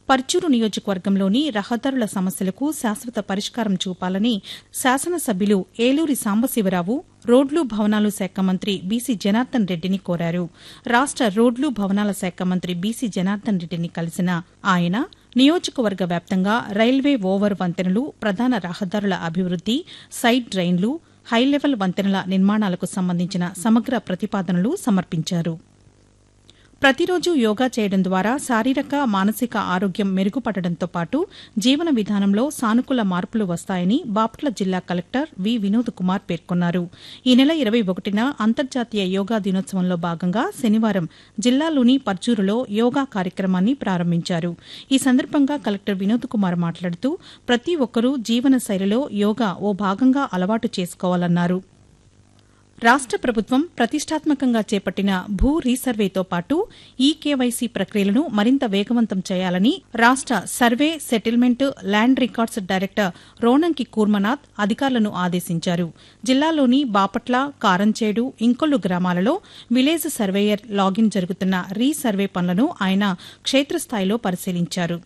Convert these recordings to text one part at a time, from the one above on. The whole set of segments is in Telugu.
పర్చూరు నియోజకవర్గంలోని రహదారుల సమస్యలకు శాశ్వత పరిష్కారం చూపాలని శాసనసభ్యులు ఏలూరి సాంబశివరావు రోడ్లు భవనాలు శాఖ మంత్రి బీసీ జనార్దన్ రెడ్డిని కోరారు రాష్ట రోడ్లు భవనాల శాఖ మంత్రి బీసీ జనార్దన్ రెడ్డిని కలిసిన ఆయన నియోజకవర్గ వ్యాప్తంగా రైల్వే ఓవర్ వంతెనలు ప్రధాన రహదారుల అభివృద్ది సైడ్ డ్రైన్లు హైలెవెల్ వంతెనల నిర్మాణాలకు సంబంధించిన సమగ్ర ప్రతిపాదనలు సమర్పించారు ప్రతిరోజు యోగా చేయడం ద్వారా శారీరక మానసిక ఆరోగ్యం మెరుగుపడడంతో పాటు జీవన విధానంలో సానుకూల మార్పులు వస్తాయని బాపట్ల జిల్లా కలెక్టర్ వి వినోద్ కుమార్ పేర్కొన్నారు ఈ నెల ఇరవై ఒకటిన అంతర్జాతీయ యోగా దినోత్సవంలో భాగంగా శనివారం జిల్లాలోని పర్చూరులో యోగా కార్యక్రమాన్ని ప్రారంభించారు ఈ సందర్భంగా కలెక్టర్ వినోద్ కుమార్ మాట్లాడుతూ ప్రతి ఒక్కరూ జీవన శైలిలో యోగా ఓ భాగంగా అలవాటు చేసుకోవాలన్నారు రాష్ట ప్రభుత్వం ప్రతిష్టాత్మకంగా చేపట్టిన భూ రీసర్వేతో పాటు ఈ కేవైసీ ప్రక్రియలను మరింత వేగవంతం చేయాలని రాష్ట survey settlement land records director Ronanki Kurmanath అధికారులను ఆదేశించారు జిల్లాలోని బాపట్ల కారంచేడు ఇంకొల్లు గ్రామాలలో విలేజ్ సర్వేయర్ లాగిన్ జరుగుతున్న రీసర్వే పనులను ఆయన క్షేత్రస్థాయిలో పరిశీలించారు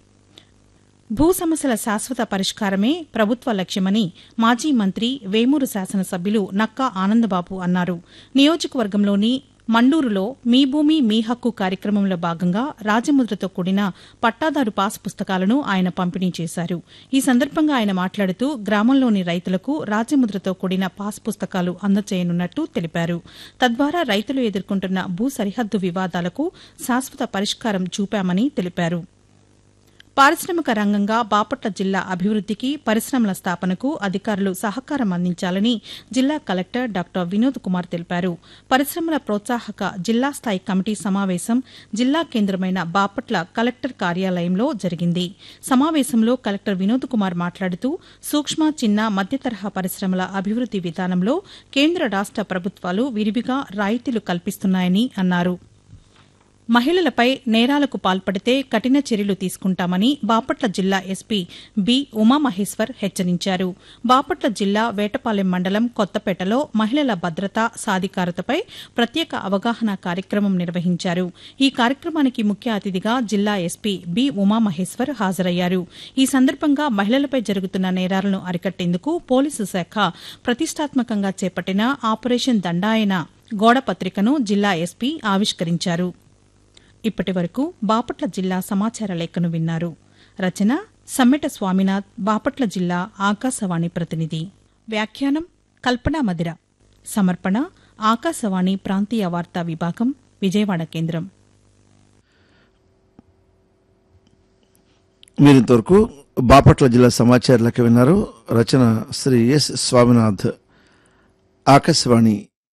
భూ సమస్యల శాశ్వత పరిష్కారమే ప్రభుత్వ లక్ష్యమని మాజీ మంత్రి వేమూరు శాసనసభ్యులు నక్కా ఆనందబాబు అన్నారు నియోజకవర్గంలోని మండూరులో మీ భూమి మీ హక్కు కార్యక్రమంలో భాగంగా రాజముద్రతో కూడిన పట్టాదారు పాస్ పుస్తకాలను ఆయన పంపిణీ చేశారు ఈ సందర్భంగా ఆయన మాట్లాడుతూ గ్రామంలోని రైతులకు రాజముద్రతో కూడిన పాస్ పుస్తకాలు అందజేయనున్నట్టు తెలిపారు తద్వారా రైతులు ఎదుర్కొంటున్న భూ సరిహద్దు వివాదాలకు శాశ్వత పరిష్కారం చూపామని తెలిపారు పారిశ్రామిక రంగంగా బాపట్ల జిల్లా అభివృద్దికి పరిశ్రమల స్థాపనకు అధికారులు సహకారం అందించాలని జిల్లా కలెక్టర్ డాక్టర్ వినోద్ కుమార్ తెలిపారు పరిశ్రమల ప్రోత్సాహక జిల్లా స్థాయి కమిటీ సమావేశం జిల్లా కేంద్రమైన బాపట్ల కలెక్టర్ కార్యాలయంలో జరిగింది సమావేశంలో కలెక్టర్ వినోద్ కుమార్ మాట్లాడుతూ సూక్ష్మ చిన్న మధ్య తరహా పరిశ్రమల అభివృద్ది విధానంలో కేంద్ర రాష్ట ప్రభుత్వాలు విరివిగా రాయితీలు కల్పిస్తున్నాయని అన్నారు మహిళలపై నేరాలకు పాల్పడితే కఠిన చర్యలు తీసుకుంటామని బాపట్ల జిల్లా ఎస్పీ బి ఉమామహేశ్వర్ హెచ్చరించారు బాపట్ల జిల్లా వేటపాలెం మండలం కొత్తపేటలో మహిళల భద్రత సాధికారతపై ప్రత్యేక అవగాహన కార్యక్రమం నిర్వహించారు ఈ కార్యక్రమానికి ముఖ్య అతిథిగా జిల్లా ఎస్పీ బి ఉమామహేశ్వర్ హాజరయ్యారు ఈ సందర్భంగా మహిళలపై జరుగుతున్న నేరాలను అరికట్టేందుకు పోలీసు శాఖ ప్రతిష్టాత్మకంగా చేపట్టిన ఆపరేషన్ దండాయన గోడ పత్రికను జిల్లా ఎస్పీ ఆవిష్కరించారు ఇప్పటి వరకు బాపట్ల జిల్లా సమాచార లేఖను విన్నారు రచన సమ్మెట స్వామినాథ్ బాపట్ల జిల్లా ఆకాశవాణి ప్రతినిధి వ్యాఖ్యానం కల్పనా మదిర సమర్పణ ఆకాశవాణి ప్రాంతీయ వార్తా విభాగం విజయవాడ కేంద్రం మీరు ఇంతవరకు బాపట్ల జిల్లా సమాచార లెక్క విన్నారు రచన శ్రీ ఎస్ స్వామినాథ్ ఆకాశవాణి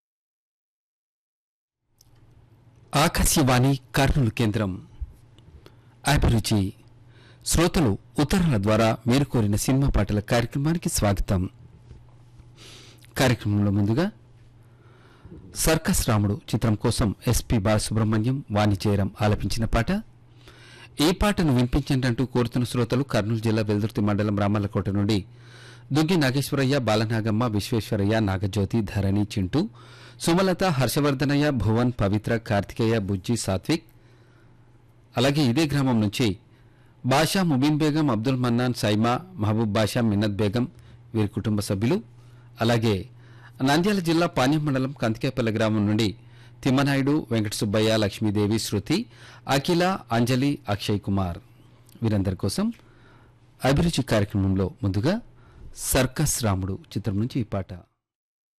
ఆకాశవాణి కర్నూలు కేంద్రం అభిరుచి శ్రోతలు ఉత్తరాల ద్వారా మీరు కోరిన సినిమా పాటల కార్యక్రమానికి స్వాగతం కార్యక్రమంలో ముందుగా సర్కస్ రాముడు చిత్రం కోసం ఎస్పి బాలసుబ్రహ్మణ్యం వాణి జయరాం ఆలపించిన పాట ఈ పాటను వినిపించండి అంటూ కోరుతున్న శ్రోతలు కర్నూలు జిల్లా వెల్దుర్తి మండలం రామల్లకోట నుండి దుగ్గి నాగేశ్వరయ్య బాలనాగమ్మ విశ్వేశ్వరయ్య నాగజ్యోతి ధరణి చింటూ సుమలత హర్షవర్ధనయ్య భువన్ పవిత్ర కార్తికేయ బుజ్జి సాత్విక్ అలాగే ఇదే గ్రామం నుంచి బాషా ముబీన్ బేగం అబ్దుల్ మన్నాన్ సైమా మహబూబ్ బాషా మిన్నత్ బేగం వీరి కుటుంబ సభ్యులు అలాగే నంద్యాల జిల్లా పాణ్యం మండలం కంతికేపల్లి గ్రామం నుండి తిమ్మనాయుడు వెంకట సుబ్బయ్య లక్ష్మీదేవి శృతి అఖిల అంజలి అక్షయ్ కుమార్ వీరందరి కోసం అభిరుచి కార్యక్రమంలో ముందుగా సర్కస్ రాముడు చిత్రం నుంచి ఈ పాట